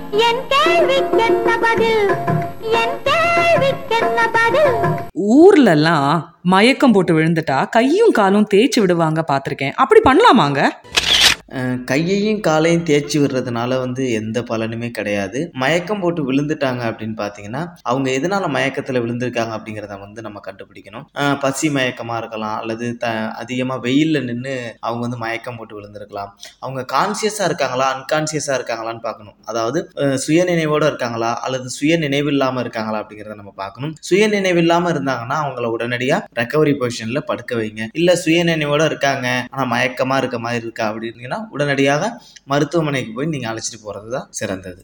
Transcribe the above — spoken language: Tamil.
என் கேள்விக்கென்ன பதில் என் கேள்விக்கென்ன பதில் ஊர்லலாம் மயக்கம் போட்டு விழுந்துட்டா கையும் காலும் தேய்ச்சி விடுவாங்க பார்த்துருக்கேன் அப்படி பண்ணலாமாங்க அஹ் கையையும் காலையும் தேய்ச்சி விடுறதுனால வந்து எந்த பலனுமே கிடையாது மயக்கம் போட்டு விழுந்துட்டாங்க அப்படின்னு பார்த்தீங்கன்னா அவங்க எதனால மயக்கத்தில் விழுந்திருக்காங்க அப்படிங்கிறத வந்து நம்ம கண்டுபிடிக்கணும் அஹ் பசி மயக்கமாக இருக்கலாம் அல்லது த அதிகமாக வெயிலில் நின்று அவங்க வந்து மயக்கம் போட்டு விழுந்திருக்கலாம் அவங்க கான்சியஸாக இருக்காங்களா அன்கான்சியஸாக இருக்காங்களான்னு பார்க்கணும் அதாவது அஹ் சுய நினைவோடு இருக்காங்களா அல்லது சுய நினைவு இல்லாமல் இருக்காங்களா அப்படிங்கிறத நம்ம பார்க்கணும் சுய நினைவு இல்லாமல் இருந்தாங்கன்னா அவங்கள உடனடியாக ரெக்கவரி பொசிஷனில் படுக்க வைங்க இல்லை சுய நினைவோடு இருக்காங்க ஆனால் மயக்கமாக இருக்க மாதிரி இருக்கா அப்படின்னா உடனடியாக மருத்துவமனைக்கு போய் நீங்கள் அழைச்சிட்டு போகிறது தான் சிறந்தது